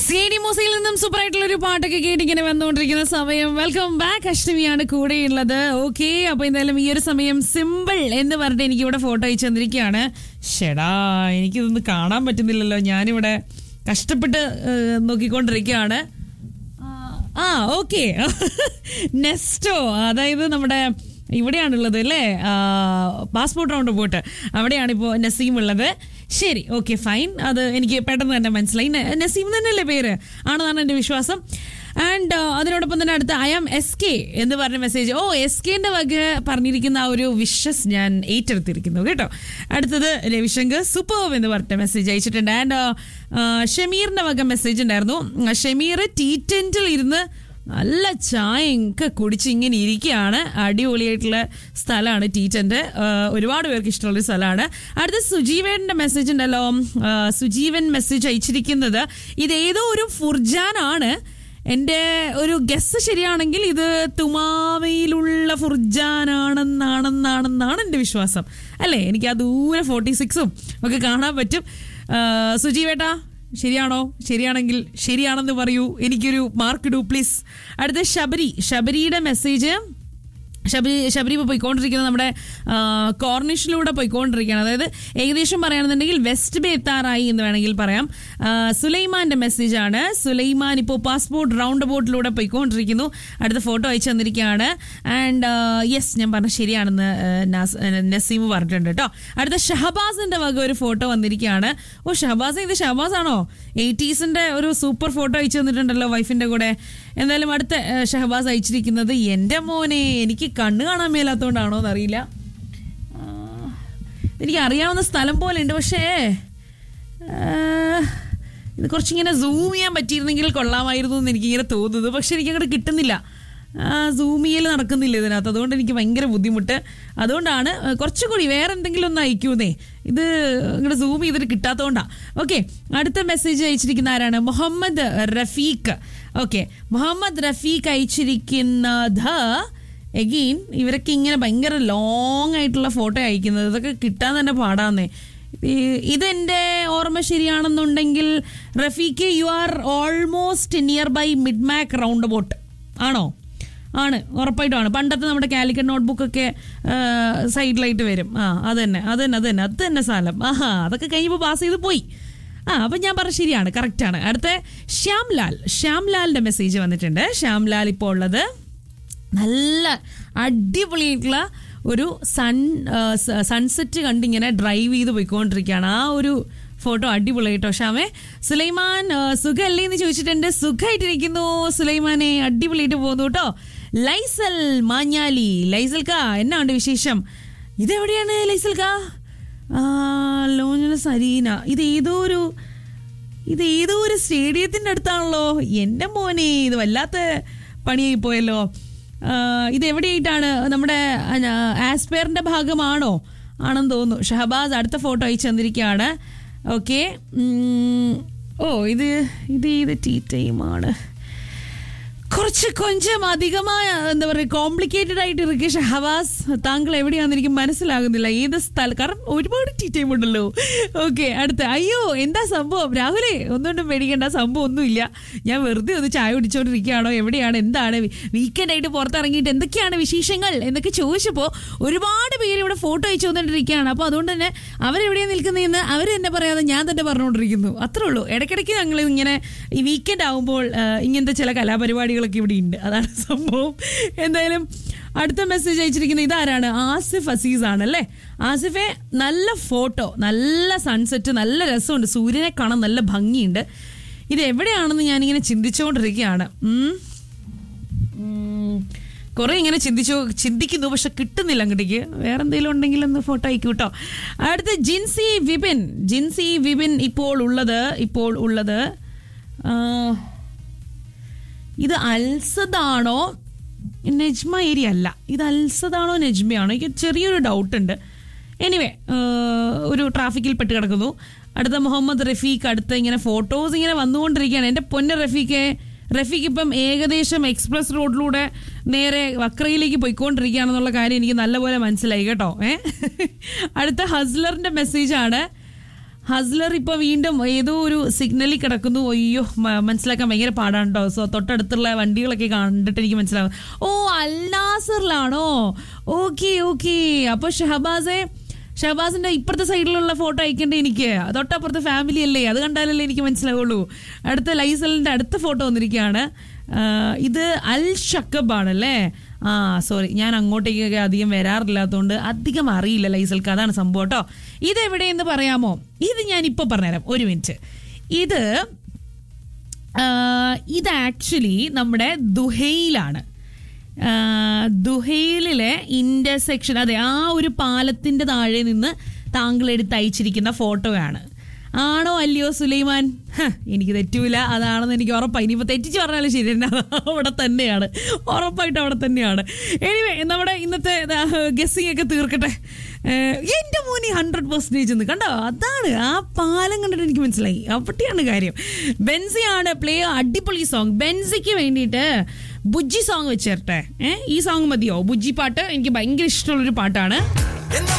C D മൂസയിൽ നിന്നും super ആയിട്ടുള്ള ഒരു പാട്ടൊക്കെ കേട്ടിങ്ങനെ വന്നുകൊണ്ടിരിക്കുന്ന സമയം വെൽക്കം ബാക്ക് അഷ്ടമിയാണ് കൂടെയുള്ളത് ഓക്കെ അപ്പൊ എന്തായാലും ഈ ഒരു സമയം സിമ്പിൾ എന്ന് പറഞ്ഞിട്ട് എനിക്ക് ഇവിടെ ഫോട്ടോ അയച്ചു തന്നിരിക്കുകയാണ് ഷെടാ എനിക്കിതൊന്നും കാണാൻ പറ്റുന്നില്ലല്ലോ ഞാനിവിടെ കഷ്ടപ്പെട്ട് ഏഹ്, നോക്കിക്കൊണ്ടിരിക്കുകയാണ് ആ ഓക്കെ നെസ്റ്റോ അതായത് നമ്മുടെ ഇവിടെയാണുള്ളത് അല്ലേ പാസ്പോർട്ട് റൗണ്ട് പോയിട്ട് അവിടെയാണ് ഇപ്പോൾ നസീം ഉള്ളത് ശരി ഓക്കെ ഫൈൻ അത് എനിക്ക് പെട്ടെന്ന് തന്നെ മനസ്സിലായി ന- നസീം തന്നെയല്ലേ പേര് ആണെന്നാണ് എൻ്റെ വിശ്വാസം ആൻഡ് അതിനോടൊപ്പം തന്നെ അടുത്ത ഐ ആം എസ് കെ എന്ന് പറഞ്ഞ മെസ്സേജ് ഓ എസ് കെന്റെ വക പറഞ്ഞിരിക്കുന്ന ആ ഒരു വിഷസ് ഞാൻ ഏറ്റെടുത്തിരിക്കുന്നു കേട്ടോ അടുത്തത് രവിശങ്കർ സൂപ്പർ എന്ന് പറഞ്ഞ മെസ്സേജ് അയച്ചിട്ടുണ്ട് ആൻഡ് ഷമീറിന്റെ വക മെസ്സേജ് ഉണ്ടായിരുന്നു ഷമീർ ടീ ടെന്റിൽ ഇരുന്ന് നല്ല ചായയൊക്കെ കുടിച്ച് ഇങ്ങനെ ഇരിക്കുകയാണ് അടിപൊളിയായിട്ടുള്ള സ്ഥലമാണ് ടീ ടെന്റ് ഒരുപാട് പേർക്ക് ഇഷ്ടമുള്ള സ്ഥലമാണ് അടുത്ത സുജീവന്റെ മെസ്സേജ് ഉണ്ടല്ലോ ആ, സുജീവൻ മെസ്സേജ് അയച്ചിരിക്കുന്നത് ഇത് ഏതോ ഒരു ഫുർജാനാണ് എൻ്റെ ഒരു ഗസ് ശരിയാണെങ്കിൽ ഇത് തുമാവയിലുള്ള ഫുർജാനാണെന്നാണെന്നാണെന്നാണ് എൻ്റെ വിശ്വാസം അല്ലേ എനിക്ക് ആ ദൂരെ ഫോർട്ടി സിക്സും ഒക്കെ കാണാൻ പറ്റും ആ, സുജീവേട്ടാ ശരിയാണോ ശരിയാണെങ്കിൽ ശരിയാണെന്ന് പറയൂ എനിക്കൊരു മാർക്ക് ഇടൂ പ്ലീസ് അടുത്ത ശബരി ശബരിയുടെ മെസ്സേജ് ശബരി ശബരി ഇപ്പോൾ പോയിക്കൊണ്ടിരിക്കുന്നത് നമ്മുടെ ആ, കോർണിഷിലൂടെ പോയിക്കൊണ്ടിരിക്കുകയാണ് അതായത് ഏകദേശം പറയുകയാണെന്നുണ്ടെങ്കിൽ വെസ്റ്റ് ബേ എത്താറായി എന്ന് വേണമെങ്കിൽ പറയാം ആ, സുലൈമാന്റെ മെസ്സേജാണ് സുലൈമാൻ ഇപ്പോൾ പാസ്പോർട്ട് റൗണ്ട് ബോട്ടിലൂടെ പോയിക്കൊണ്ടിരിക്കുന്നു അടുത്ത ഫോട്ടോ അയച്ചു തന്നിരിക്കുകയാണ് ആൻഡ് യെസ് ഞാൻ പറഞ്ഞ ശരിയാണെന്ന് ആ, നാസ്- ആ, നസീം പറഞ്ഞിട്ടുണ്ട് കേട്ടോ അടുത്ത ഷഹബാസിന്റെ വക ഒരു ഫോട്ടോ വന്നിരിക്കുകയാണ് ഓ ഷഹബാസ് ഇത് ഷഹബാസ് ആണോ എയ്റ്റീസിന്റെ ഒരു സൂപ്പർ ഫോട്ടോ അയച്ചു തന്നിട്ടുണ്ടല്ലോ വൈഫിന്റെ കൂടെ എന്തായാലും അടുത്ത ആ, ഷഹബാസ് അയച്ചിരിക്കുന്നത് എൻ്റെ മോനെ എനിക്ക് കണ്ണ് കാണാൻ മേലാത്തോണ്ടാണോ എന്നറിയില്ല ആ, എനിക്ക് അറിയാവുന്ന സ്ഥലം പോലെ ഉണ്ട് പക്ഷേ ആ, ഇത് കുറച്ചിങ്ങനെ സൂം ചെയ്യാൻ പറ്റിയിരുന്നെങ്കിൽ കൊള്ളാമായിരുന്നു എന്ന് എനിക്കിങ്ങനെ തോന്നുന്നു പക്ഷെ എനിക്കങ്ങോട്ട് കിട്ടുന്നില്ല സൂം ചെയ്യൽ നടക്കുന്നില്ല ഇതിനകത്ത് അതുകൊണ്ട് എനിക്ക് ഭയങ്കര ബുദ്ധിമുട്ട് അതുകൊണ്ടാണ് ആ, കുറച്ചുകൂടി വേറെ എന്തെങ്കിലും ഒന്ന് അയക്കൂന്നേ ഇത് ഇങ്ങോട്ട് സൂം ചെയ്തിട്ട് കിട്ടാത്തതുകൊണ്ടാണ് ഓക്കെ അടുത്ത മെസ്സേജ് അയച്ചിരിക്കുന്ന ആരാണ് മുഹമ്മദ് റഫീഖ് ഓക്കെ മുഹമ്മദ് റഫീഖ് അയച്ചിരിക്കുന്നത് എഗെയിൻ ഇവരൊക്കെ ഇങ്ങനെ ഭയങ്കര ലോങ് ആയിട്ടുള്ള ഫോട്ടോ അയക്കുന്നത് ഇതൊക്കെ കിട്ടാൻ തന്നെ പാടാന്നേ ഈ- ഇതെന്റെ ഓർമ്മ ശരിയാണെന്നുണ്ടെങ്കിൽ Rafeeq you are almost near by mid mac round boat ആണോ ആണ് ഉറപ്പായിട്ടുമാണ് പണ്ടത്തെ നമ്മുടെ കാലിക്കറ്റ് നോട്ട്ബുക്കൊക്കെ സൈഡിലായിട്ട് വരും ആ അത് തന്നെ അത് തന്നെ അത് തന്നെ അത് തന്നെ സ്ഥലം ആഹാ അതൊക്കെ കഴിഞ്ഞപ്പോൾ പാസ് ചെയ്ത് പോയി ആ അപ്പം ഞാൻ പറഞ്ഞ ശരിയാണ് കറക്റ്റാണ് അടുത്ത ശ്യാംലാൽ ശ്യാംലാലിൻ്റെ മെസ്സേജ് വന്നിട്ടുണ്ട് ശ്യാംലാൽ ഇപ്പോൾ ഉള്ളത് നല്ല അടിപൊളിയായിട്ടുള്ള ഒരു സൺ സൺസെറ്റ് കണ്ടിങ്ങനെ ഡ്രൈവ് ചെയ്ത് പോയിക്കൊണ്ടിരിക്കുകയാണ് ആ ഒരു ഫോട്ടോ അടിപൊളിയായിട്ടോ ഷാമേ സുലൈമാൻ ആ, സുഖല്ലേ എന്ന് ചോദിച്ചിട്ടുണ്ട് സുഖമായിട്ടിരിക്കുന്നു സുലൈമാനെ അടിപൊളിയായിട്ട് പോകുന്നു കേട്ടോ ലൈസൽ മാഞ്ഞാലി ലൈസൽക്ക എന്നാ ഉണ്ട് വിശേഷം ഇതെവിടെയാണ് ലൈസൽക്ക ആ ലോഞ്ചന സരീന ഇത് ഏതോ ഒരു ഇത് ഏതോ ഒരു സ്റ്റേഡിയത്തിന്റെ അടുത്താണല്ലോ എൻ്റെ മോനെ ഇത് വല്ലാത്ത പണിയായി പോയല്ലോ ആ, ഇത് എവിടെയായിട്ടാണ് നമ്മുടെ ആസ്പെയറിന്റെ ഭാഗമാണോ ആണെന്ന് തോന്നുന്നു ഷഹബാസ് അടുത്ത ഫോട്ടോ അയച്ചു തന്നിരിക്കുകയാണ് ഓക്കെ ഓ ഇത് ഇത് ഇത് ടീ ടൈമാണ് കുറച്ച് കൊഞ്ചം അധികമായ എന്താ പറയുക കോംപ്ലിക്കേറ്റഡ് ആയിട്ട് ഇരിക്കെ ഷഹവാസ് താങ്കൾ എവിടെയാണെന്ന് എനിക്ക് മനസ്സിലാകുന്നില്ല ഏത് സ്ഥലം കാരണം ഒരുപാട് ടീ ടൈം ഉണ്ടല്ലോ ഓക്കെ അടുത്ത അയ്യോ എന്താ സംഭവം രാഹുലേ ഒന്നുകൊണ്ടും പേടിക്കേണ്ട സംഭവം ഒന്നുമില്ല ഞാൻ വെറുതെ ഒന്ന് ചായ കുടിച്ചോണ്ടിരിക്കുകയാണോ എവിടെയാണ് എന്താണ് വീക്കെൻഡ് ആയിട്ട് പുറത്തിറങ്ങിയിട്ട് എന്തൊക്കെയാണ് വിശേഷങ്ങൾ എന്നൊക്കെ ചോദിച്ചപ്പോൾ ഒരുപാട് പേര് ഇവിടെ ഫോട്ടോ അയച്ചു വന്നുകൊണ്ടിരിക്കുകയാണ് അപ്പോൾ അതുകൊണ്ട് തന്നെ അവരെവിടെയാണ് നിൽക്കുന്നതെന്ന് അവർ തന്നെ പറയാതെ ഞാൻ തന്നെ പറഞ്ഞുകൊണ്ടിരിക്കുന്നു അത്രേ ഉള്ളൂ ഇടയ്ക്കിടയ്ക്ക് ഞങ്ങൾ ഇങ്ങനെ ഈ വീക്കെൻഡ് ആകുമ്പോൾ ആ, ഇങ്ങനത്തെ ചില കലാപരിപാടികളൊക്കെ ഇവിടെ ഉണ്ട് അതാണ് സംഭവം എന്തായാലും അടുത്ത മെസ്സേജ് അയച്ചിരിക്കുന്നത് ഇതാരാണ് ആസിഫ് അസീസ് ആണ് അല്ലേ ആസിഫെ നല്ല ഫോട്ടോ നല്ല സൺസെറ്റ് നല്ല രസമുണ്ട് സൂര്യനെ കാണാൻ നല്ല ഭംഗിയുണ്ട് ഇത് എവിടെയാണെന്ന് ഞാനിങ്ങനെ ചിന്തിച്ചുകൊണ്ടിരിക്കുകയാണ് ഉം. ഉം. കുറെ ഇങ്ങനെ ചിന്തിച്ചു ചിന്തിക്കുന്നു പക്ഷെ കിട്ടുന്നില്ല അങ്ങോട്ടേക്ക് വേറെ എന്തെങ്കിലും ഉണ്ടെങ്കിൽ ഒന്ന് ഫോട്ടോ അയക്കൂ കേട്ടോ അടുത്ത ജിൻസി വിപിൻ ജിൻസി വിപിൻ ഇപ്പോൾ ഉള്ളത് ഇപ്പോൾ ഉള്ളത് ആ, ഇത് അൽസദാണോ നെജ്മ ഏരിയ അല്ല ഇത് അൽസദാണോ നെജ്മയാണോ എനിക്ക് ചെറിയൊരു ഡൗട്ട് ഉണ്ട് എനിവേ ഒരു ട്രാഫിക്കിൽ പെട്ട് കിടക്കുന്നു അടുത്ത മുഹമ്മദ് റഫീഖ് അടുത്ത ഇങ്ങനെ ഫോട്ടോസ് ഇങ്ങനെ വന്നുകൊണ്ടിരിക്കുകയാണ് എൻ്റെ പൊന്ന റഫീഖെ റഫീഖ് ഇപ്പം ഏകദേശം എക്സ്പ്രസ് റോഡിലൂടെ നേരെ വക്രയിലേക്ക് പോയിക്കൊണ്ടിരിക്കുകയാണെന്നുള്ള കാര്യം എനിക്ക് നല്ലപോലെ മനസ്സിലായി കേട്ടോ ഏ അടുത്ത ഹസ്ലറിൻ്റെ മെസ്സേജാണ് ഹസ്ലർ ഇപ്പൊ വീണ്ടും ഏതോ ഒരു സിഗ്നലിൽ കിടക്കുന്നു അയ്യോ മ- മനസ്സിലാക്കാൻ ഭയങ്കര പാടാണ് കേട്ടോ സോ തൊട്ടടുത്തുള്ള വണ്ടികളൊക്കെ കണ്ടിട്ട് എനിക്ക് മനസ്സിലാവും ഓ അൽനാസറിലാണോ ഓക്കെ ഓക്കെ അപ്പൊ ഷഹബാസെ ഷഹബാസിന്റെ ഇപ്പുറത്തെ സൈഡിലുള്ള ഫോട്ടോ അയക്കേണ്ട എനിക്ക് തൊട്ടപ്പുറത്തെ ഫാമിലി അല്ലേ അത് കണ്ടാലല്ലേ എനിക്ക് മനസ്സിലാവുള്ളൂ അടുത്ത ലൈസലിന്റെ അടുത്ത ഫോട്ടോ വന്നിരിക്കുകയാണ് ആ, ഇത് അൽ ഷക്കബ് ആണല്ലേ ആ സോറി ഞാൻ അങ്ങോട്ടേക്കൊക്കെ അധികം വരാറില്ലാത്തതുകൊണ്ട് അധികം അറിയില്ല ലൈസൽക്ക് അതാണ് സംഭവം കേട്ടോ ഇത് എവിടെയെന്ന് പറയാമോ ഇത് ഞാൻ ഇപ്പൊ പറഞ്ഞുതരാം ഒരു മിനിറ്റ് ഇത് ആ, ഇത് ആക്ച്വലി നമ്മുടെ ദുഹയിലാണ് ആ, ദുഹയിലെ ഇന്റർസെക്ഷൻ അതെ ആ ഒരു പാലത്തിന്റെ താഴെ നിന്ന് താങ്കൾ എടുത്ത് അയച്ചിരിക്കുന്ന ഫോട്ടോയാണ് ആണോ അല്ലയോ സുലൈമാൻ ഹ, എനിക്ക് തെറ്റൂല അതാണെന്ന് എനിക്ക് ഉറപ്പായി ഇനിയിപ്പോൾ തെറ്റിച്ച് പറഞ്ഞാലും ശരി തന്നെ അത് അവിടെ തന്നെയാണ് ഉറപ്പായിട്ട് അവിടെ തന്നെയാണ് എനിവേ നമ്മുടെ ഇന്നത്തെ ഗസ്സിങ് ഒക്കെ തീർക്കട്ടെ ഏഹ്, എൻ്റെ മോനി ഹൺഡ്രഡ് പെർസെൻറ്റേജ് എന്ന് കണ്ടോ അതാണ് ആ പാലം കണ്ടിട്ട് എനിക്ക് മനസ്സിലായി അവിടെയാണ് കാര്യം ബെൻസിയാണ് പ്ലേ അടിപൊളി സോങ് ബെൻസിക്ക് വേണ്ടിയിട്ട് ബുജ്ജി സോങ് വെച്ചേരട്ടെ ഏഹ് ഈ സോങ് മതിയോ ബുജ്ജി പാട്ട് എനിക്ക് ഭയങ്കര ഇഷ്ടമുള്ളൊരു പാട്ടാണ്